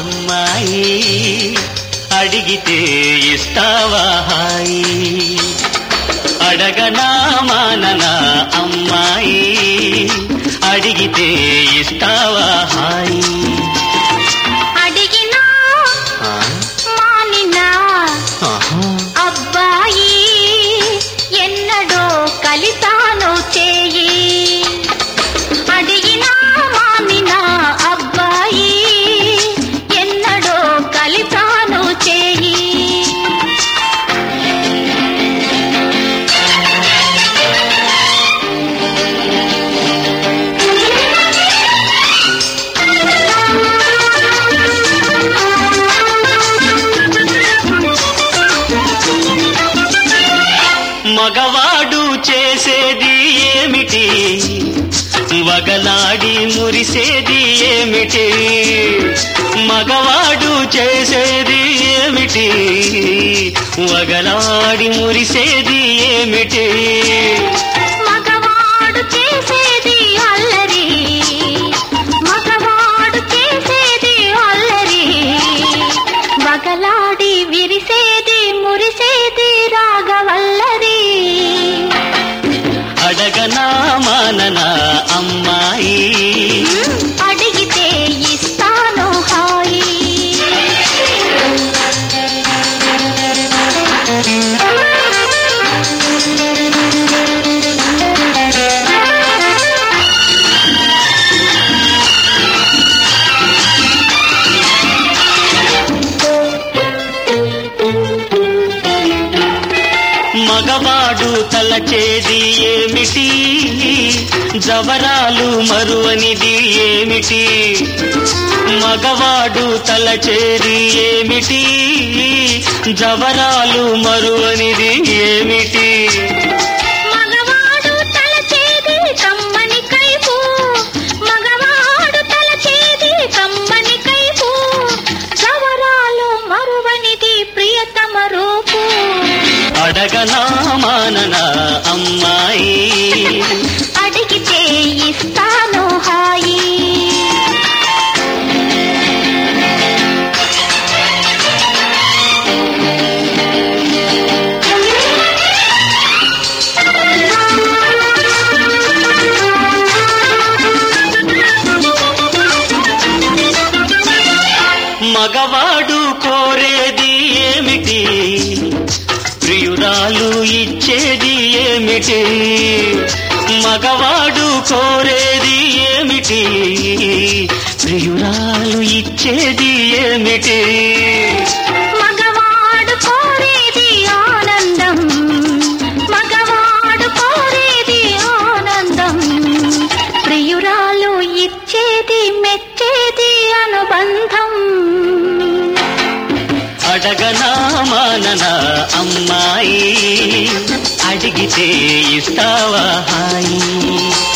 అమ్మాయి అడిగితే ఇస్తావా హాయి అడగనా మాననా అమ్మాయి అడిగితే ఇస్తావా హాయి అడిగినా ఆ, మానినా ఆహా. అబ్బాయి ఎన్నడో కలిసాను చేయి అడిగినా మానినా అబ్బాయి ఎన్నడో కలిసాను చేయి మగవాడు చేసేది ఏమిటి వగలాడి మురిసేది ఏమిటి మగవాడు చేసేది ఏమిటి వగలాడి మురిసేది ఏమిటి మగవాడు చేసేది అల్లరి మగవాడు చేసేది అల్లరి వగలాడి విరిసేది మురిసేది రాగవల్లరి అడగనా మాననా అమ్మాయి అడిగితే ఇస్తాను హాయి మగవాడు తలచేది ఏమిటి జవరాలు మరువనిది ఏమిటి మగవాడు తలచేది ఏమిటి జవరాలు మరువనిది ఏమిటి మగవాడు తలచేది కమ్మని కైపు మగవాడు తలచేది కమ్మని కైపు చవరాలు మరువనిది ప్రియతమ రూపు అడగనా మాననా అమ్మాయి అడిగితే ఇస్తాను హాయి మగవాడు కోరేది ఏమిటి ప్రియురాలు ఇచ్చేది ఏమిటి మగవాడు కోరేది ఏమిటి ప్రియురాలు ఇచ్చేది ఏమిటి మగవాడు కోరేది ఆనందం మగవాడు కోరేది ఆనందం ప్రియురాలు ఇచ్చేది మెచ్చేది అనుబంధం అడగనా మాననా అమ్మాయి అడిగితే ఇస్తావా హాయి